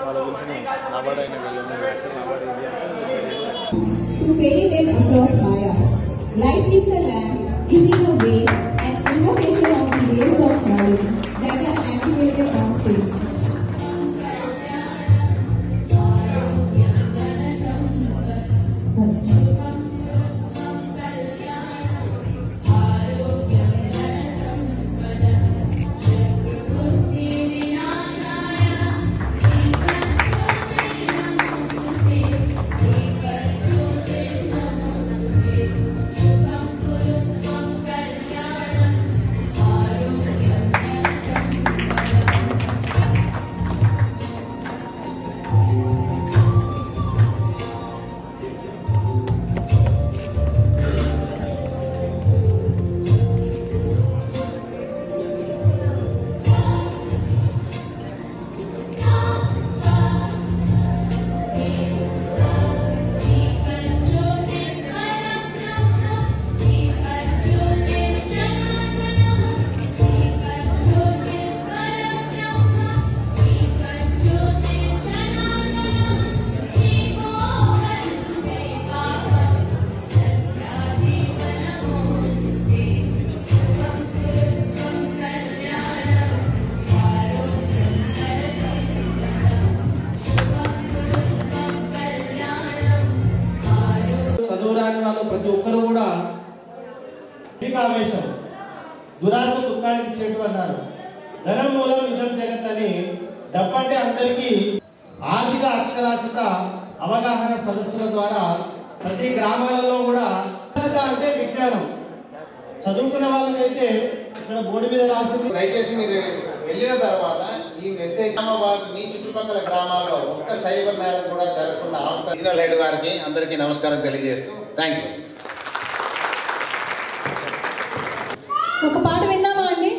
వాళ్ళ గురించి నేను నాబార్డ్ అయిన వెళ్ళిన మ్యాచ్ నాబార్డ్ ఈజీ అంటే to ferry them across Maya. Lighting the lamp is in a way an invocation of the waves of knowledge that are activated on stage. చదువు రాని వాళ్ళు ప్రతి ఒక్కరు కూడా ఆవేశం దురాశ దుఃఖానికి చేటు అన్నారు ధనం మూలం ఇదం జగత్ అని డబ్బంటే అందరికీ ఆర్థిక అక్షరాస్యత అవగాహన సదస్సుల ద్వారా ప్రతి గ్రామాలలో కూడా అక్షరాస్యత అంటే విజ్ఞానం చదువుకున్న వాళ్ళకైతే ఇక్కడ బోర్డు మీద రాసింది దయచేసి మీరు వెళ్ళిన తర్వాత ఈ మెసేజ్ నిజామాబాద్ మీ చుట్టుపక్కల గ్రామాల్లో ఒక్క సైబర్ నేరం కూడా జరగకుండా ఆపుతారు రీజనల్ హెడ్ గారికి అందరికీ నమస్కారం తెలియజేస్తూ థ్యాంక్ యూ ఒక పాట విందామా అండి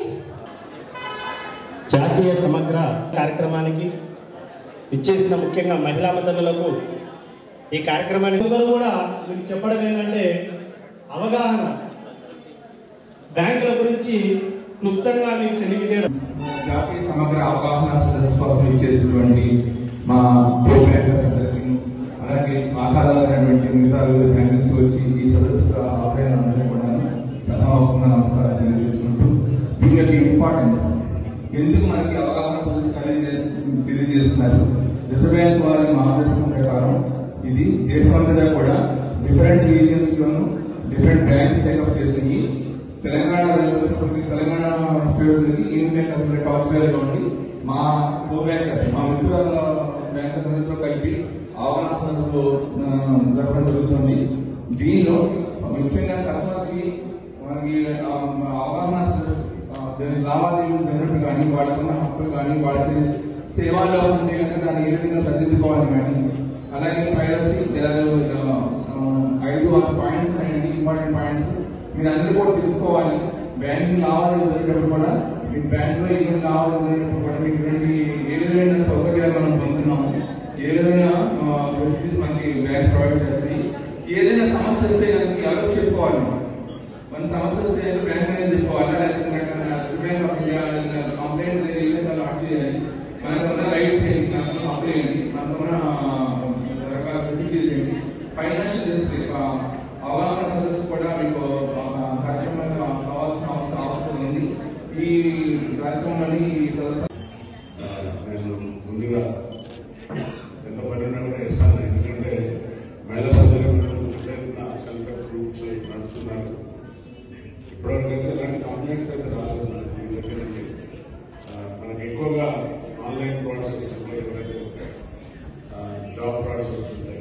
జాతీయ సమగ్ర కార్యక్రమానికి ఇచ్చేసిన ముఖ్యంగా మహిళా మతనులకు ఈ కార్యక్రమానికి అందరూ కూడా మీకు చెప్పడం ఏంటంటే అవగాహన బ్యాంకుల గురించి క్లుప్తంగా మీకు తెలియజేయడం జాతీయ సమగ్ర అవగాహన సదస్సు కోసం ఇచ్చేసినటువంటి మా కోఆపరేటర్స్ అందరికీ అలాగే మాట్లాడాలనేటువంటి మిగతా వివిధ బ్యాంక్ నుంచి వచ్చి ఈ సదస్సు హాజరైన అందరికీ కూడా సభాముఖంగా నమస్కారం తెలియజేసుకుంటూ దీని యొక్క ఇంపార్టెన్స్ ఎందుకు మనకి అవగాహన సదస్సు అనేది తెలియజేస్తున్నారు రిజర్వ్ బ్యాంక్ వారి మార్గదర్శకం ప్రకారం ఇది దేశమంతటా కూడా డిఫరెంట్ రీజియన్స్ లోను డిఫరెంట్ బ్యాంక్స్ టేకప్ చేసి తెలంగాణ వెళ్ళవలసినటువంటి తెలంగాణ స్టూడెంట్స్కి యూనియన్ బ్యాంక్ ఆస్ట్రేలియా నుండి మా కో బ్యాంకర్స్ మా మిత్రుల బ్యాంకర్స్ అందరితో కలిపి అవగాహన సదస్సు ఆ, జరపడం జరుగుతుంది దీనిలో ముఖ్యంగా కస్టమర్స్ కి మనకి ఆ, అవగాహన సదస్సు ఆ, దాని లావాదేవీలు జరిగినట్టు కానీ వాళ్ళకున్న హక్కులు కానీ వాళ్ళకి సేవల్లో ఉంటే కనుక దాన్ని ఏ విధంగా సర్దించుకోవాలి కానీ అలాగే పైరసీ ఐదు ఆరు పాయింట్స్ అనేవి ఇంపార్టెంట్ పాయింట్స్ మీరు అందరూ కూడా తెలుసుకోవాలి బ్యాంకింగ్ లావాదేవీలు జరిగేటప్పుడు కూడా మీ బ్యాంకులో ఏమైనా లావాదేవీలు జరిగేటప్పుడు కూడా మీకు ఇటువంటి ఏ విధమైన సౌకర్యాలు మనం పొందుతున్నాము ఏ విధమైన ఫెసిలిటీస్ మనకి బ్యాంక్స్ ప్రొవైడ్ చేస్తాయి ఏదైనా సమస్య వస్తే కనుక ఎవరికి చెప్పుకోవాలి మనం మన సమస్య వస్తే బ్యాంక్ అనేది చెప్పుకోవాలి లేకపోతే కంప్లైంట్ ఏ విధంగా లాట్ చేయాలి మనకున్న రైట్స్ ఏంటి మనకున్న హక్కులు ఏంటి మనకున్న రకాల ఫెసిలిటీస్ ఏంటి ఫైనాన్షియల్ అవగాహన సదస్సు కూడా మీకు ఆ, కార్యక్రమంలో కావాల్సిన అవసరం అవసరం ఉంది ఈ కార్యక్రమాన్ని ఈ సదస్సు నేను ముందుగా ఎంత పడినా కూడా ఇస్తాను ఎందుకంటే మహిళా సోదరులు ఎప్పుడైనా సెల్ఫ్ హెల్ప్ గ్రూప్స్ నడుపుతున్నారు ఇప్పటివరకు ఎలాంటి కంప్లైంట్స్ అయితే రాలేదు మనకి మీ దగ్గర నుండి ఆ, మనకి ఎక్కువగా ఆన్లైన్ ప్రాసెస్ ఎవరైతే జాబ్ ప్రాసెస్ ఉంటాయి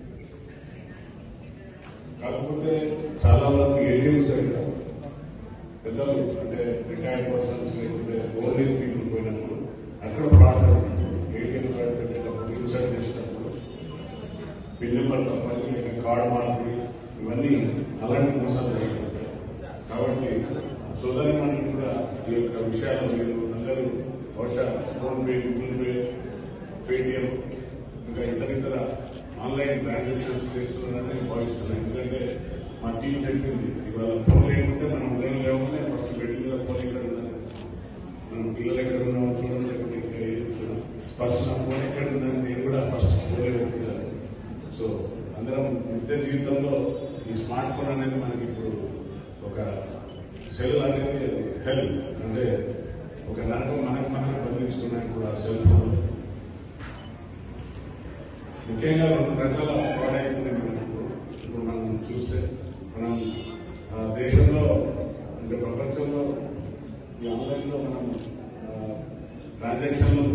కాకపోతే చాలా వరకు ఏటీఎంస్ దగ్గర పెద్దలు అంటే రిటైర్డ్ పర్సన్స్ లేకుంటే ఓల్డ్ ఏజ్ పీపుల్ పోయినప్పుడు అక్కడ ఫ్రాడ్ ఏటీఎం కార్డు పెట్టేటప్పుడు ఇన్సర్ట్ చేసేటప్పుడు పిన్ నెంబర్ తప్పని లేక కార్డు మార్పు ఇవన్నీ అలాంటి మోసాలు జరుగుతుంటాయి కాబట్టి సోదరి మనకి కూడా ఈ యొక్క విషయాలు మీరు అందరూ బహుశా PhonePe Google pay Paytm ఇంకా ఇతర ఇతర ఆన్లైన్ ట్రాన్సాక్షన్స్ చేస్తున్నారని భావిస్తున్నాను ఎందుకంటే మా టీం చెప్పింది ఇవాళ ఫోన్ లేకుంటే మనం ఉదయం లేకుండా ఫస్ట్ బెడ్ మీద ఫోన్ ఇక్కడ ఉండాలి మనం పిల్లలు ఎక్కడ ఉన్నామో చూడండి లేకపోతే ఇంకా ఏది చూడం ఫస్ట్ నా ఫోన్ ఎక్కడ ఉందని నేను కూడా ఫస్ట్ పోలే వ్యక్తి కాదు సో అందరం నిత్య జీవితంలో ఈ స్మార్ట్ ఫోన్ అనేది మనకి ఇప్పుడు ఒక సెల్ అనేది హెల్ప్ అంటే ఒక నరకం మనకు మనమే బంధించుకున్నాయి కూడా సెల్ ఫోన్ ముఖ్యంగా రెండు రకాల పాడైతుంది మనకు ఇప్పుడు ఇప్పుడు మనం చూస్తే మనం ఆ, దేశంలో అంటే ప్రపంచంలో ఈ ఆన్లైన్లో మనం ట్రాన్సాక్షన్లో